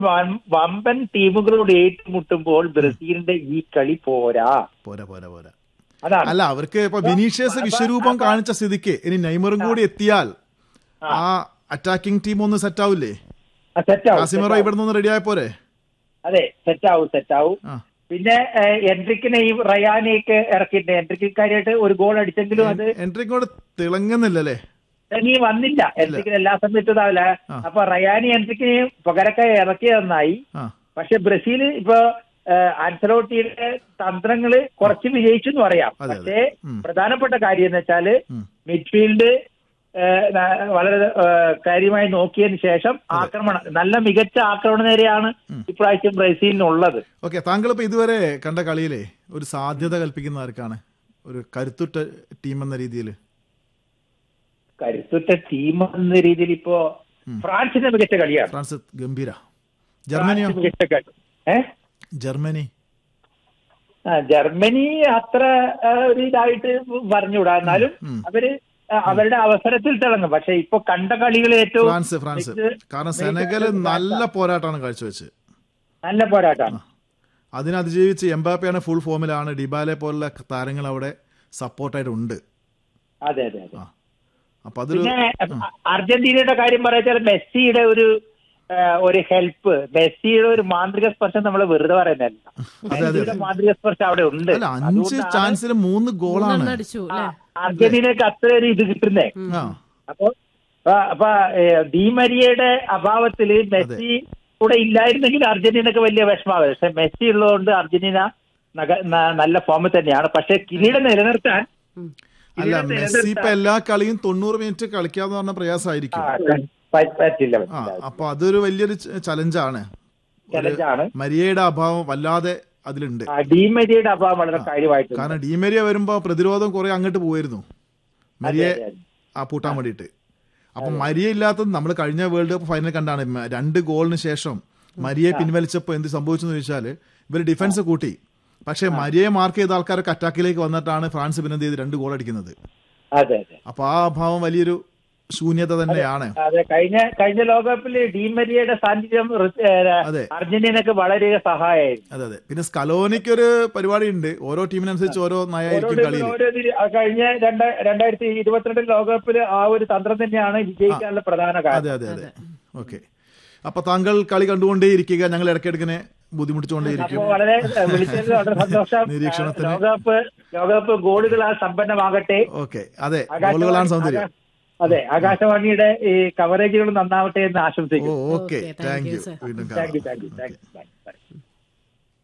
വൻ- വമ്പൻ ടീമുകളോട് ഏറ്റുമുട്ടുമ്പോൾ ബ്രസീലിന്റെ ഈ കളി പോരാ പോരാ പോരാ പോരാ അതാണ് അല്ല അവർക്ക് ഇപ്പൊ വിനീഷ്യസ് വിശ്വരൂപം കാണിച്ച സ്ഥിതിക്ക് ഇനി നെയ്മറും കൂടി എത്തിയാൽ ആ അറ്റാക്കിംഗ് ടീം ഒന്ന് സെറ്റ് ആവില്ലേ സെറ്റാവും കാസിമറോ ഇവിടെ നിന്ന് റെഡി ആയ പോരെ അതെ സെറ്റാവും സെറ്റാവും ആ പിന്നെ ഏഹ്, എൻട്രിക്കിനെയും റയാനെയൊക്കെ ഇറക്കിയിട്ടുണ്ട് എൻട്രിക്ക് കാര്യമായിട്ട് ഒരു ഗോൾ അടിച്ചെങ്കിലും അത് എൻട്രിക്ക് കൂടെ തിളങ്ങുന്നില്ലല്ലേ നീ വന്നില്ല എൻട്രിക്കിന് എല്ലാ സമയത്തും ഇതാവില്ല ആ. അപ്പൊ റയാനി എൻട്രിക്കിനെയും പകരക്കായി ഇറക്കിയതെന്നായി ആ പക്ഷെ ബ്രസീൽ ഇപ്പൊ ഏഹ്, ആൻസലോട്ടിയുടെ തന്ത്രങ്ങള് കുറച്ച് വിജയിച്ചു എന്ന് പറയാം അതെ, അതെ. പക്ഷേ ഉം. പ്രധാനപ്പെട്ട കാര്യം എന്ന് വെച്ചാല് ഉം. മിഡ്ഫീൽഡ് ഏഹ്, ന- വളരെ ഏഹ്, കാര്യമായി നോക്കിയതിന് ശേഷം ആക്രമണം നല്ല മികച്ച ആക്രമണ നേരെയാണ് ഇപ്രാവശ്യം ബ്രസീലിനുള്ളത് ഓക്കെ താങ്കൾ ഇപ്പൊ ഇതുവരെ കണ്ട കളിയിലെ ഒരു സാധ്യത കൽപ്പിക്കുന്ന ആർക്കാണ് ഒരു കരുത്തുറ്റ ടീം എന്ന രീതിയിൽ കരുത്തുറ്റ ടീം എന്ന രീതിയിൽ ഇപ്പോ ഫ്രാൻസിന്റെ മികച്ച കളിയാണ് ഫ്രാൻസ് ഗംഭീര ജർമ്മനിയോ ഫ്രാൻസ് മികച്ച കളി ഏഹ് ജർമ്മനി ആ, ജർമ്മനി അത്ര ആ, ഒരു ഇതായിട്ട് പറഞ്ഞുകൂടാ എന്നാലും ഉം. അവര് ആ, അവരുടെ അവസരത്തിൽ തിളങ്ങും പക്ഷെ ഇപ്പൊ കണ്ട കളികൾ ഏറ്റവും ഫ്രാൻസ് ഫ്രാൻസ് മികച്ച- കാരണം മികച്ച സെനഗല് ഫ്രാൻസാ. നല്ല പോരാട്ടമാണ് കാഴ്ചവെച്ച് നല്ല പോരാട്ടമാണ് അതിനെ അതിജീവിച്ച് എംബാപ്പയാണ് ഫുൾ ഫോമിലാണ് ഡിബാലെ പോലുള്ള താരങ്ങൾ അവിടെ സപ്പോർട്ടായിട്ട് ഉണ്ട് അതെ അതെ അതെ ആ അപ്പൊ അതൊരു പിന്നെ അ- അർജന്റീനയുടെ കാര്യം പറയാച്ചാൽ മെസ്സിയുടെ ഒരു ആ, ഒരു ഹെൽപ്പ് മെസ്സിയുടെ ഒരു മാന്ത്രിക സ്പർശം നമ്മൾ വെറുതെ പറയുന്നതല്ല അതെ, മെസ്സിയുടെ മാന്ത്രിക സ്പർശം അവിടെ ഉണ്ട് അല്ല അഞ്ച് അതുകൊണ്ടാണ് ചാൻസിൽ മൂന്ന് ഗോളാണ് മൂന്നെണ്ണം അടിച്ചു ആ, അല്ലേ അർജന്റീനക്ക് അത്ര ഒരു ഇത് കിട്ടുന്നേ ആ അപ്പൊ ആ, അപ്പൊ ഏ, ഡി മരിയയുടെ അഭാവത്തില് മെസ്സി കൂടെ ഇല്ലായിരുന്നെങ്കിൽ അർജന്റീനക്ക് വലിയ വിഷമാവും പക്ഷെ മെസ്സി ഉള്ളതുകൊണ്ട് അർജന്റീന നഗ- ന- നല്ല ഫോമിൽ തന്നെയാണ് പക്ഷെ കിരീടം നിലനിർത്താൻ അല്ല കിരീടം മെസ്സി ഇപ്പൊ നിലനിർത്താൻ എല്ലാ കളിയും തൊണ്ണൂറ് മിനിറ്റ് കളിക്കാന്ന് പറഞ്ഞ പ്രയാസമായിരിക്കും ആ, പ- പറ്റില്ല ആ പറ്റില്ല. അപ്പൊ അതൊരു വലിയൊരു ചലഞ്ചാണ് ചലഞ്ചാണ് മരിയയുടെ അഭാവം വല്ലാതെ അതിലുണ്ട് ആ, ഡി മരിയയുടെ അഭാവം വളരെ കാര്യമായിട്ടുണ്ട് കാരണം ഡീമേരിയ വരുമ്പോ പ്രതിരോധം കുറെ അങ്ങോട്ട് പോയിരുന്നു മരിയെ അതെ, അതെ. ആ പൂട്ടാൻ വേണ്ടിയിട്ട് അപ്പൊ മരിയ ഇല്ലാത്തത് നമ്മൾ കഴിഞ്ഞ വേൾഡ് കപ്പ് ഫൈനൽ കണ്ടാണ് മ- രണ്ട് ഗോളിന് ശേഷം മരിയെ പിൻവലിച്ചപ്പോൾ എന്ത് സംഭവിച്ചെന്ന് ചോദിച്ചാൽ ഇവർ ഡിഫൻസ് കൂട്ടി പക്ഷേ മരിയെ മാർക്ക് ചെയ്ത ആൾക്കാരൊക്കെ അറ്റാക്കിലേക്ക് വന്നിട്ടാണ് ഫ്രാൻസ് പിന്നെ എന്ത് ചെയ്ത് രണ്ട് ഗോൾ അടിക്കുന്നത് അതെ അതെ അപ്പൊ ആ അഭാവം വലിയൊരു ശൂന്യത തന്നെയാണ് അതെ കഴിഞ്ഞ കഴിഞ്ഞ ലോകകപ്പിൽ ഡി മരിയയുടെ സാന്നിധ്യം റി- ഏ, അതെ. അർജന്റീനക്ക് വളരെ സഹായമായിരുന്നു അതെ അതെ പിന്നെ സ്കലോനിക്ക് ഒരു പരിപാടി ഉണ്ട് ഓരോ ടീമിനനുസരിച്ച് ഓരോ നയായിരിക്കും ഓരോ കളിയിൽ ഓരോ ഇതില് ആ കഴിഞ്ഞ രണ്ട് രണ്ടായിരത്തി ഇരുപത്തിരണ്ട് ലോകകപ്പിൽ ആ ഒരു തന്ത്രം തന്നെയാണ് വിജയിക്കാനുള്ള പ്രധാന അതെ കാരണം അതെ അതെ ഓക്കെ അപ്പൊ താങ്കൾ കളി കണ്ടുകൊണ്ടേയിരിക്കുക ഞങ്ങൾ ഇടയ്ക്കിടയ്ക്കിനെ ബുദ്ധിമുട്ടിച്ചുകൊണ്ടേയിരിക്കും അപ്പൊ വളരെ ഏ, വിളിച്ചത് വളരെ സന്തോഷം നിരീക്ഷണത്തിന്. ആ, ലോകകപ്പ് ലോകകപ്പ് ഗോളുകളാൽ സമ്പന്നമാകട്ടെ ഓക്കെ അതെ ആകാശവാണി- ഗോളുകളാണ് സൗന്ദര്യം ആകാ- അതെ ആകാശവാണിയുടെ ഈ കവറേജുകൾ നന്നാവട്ടെ എന്ന് ഓ ആശംസിക്കുന്നു okay Okay, thank thank you, you sir. വീണ്ടും താങ്ക് യു കാണാം താങ്ക് യു താങ്ക് യു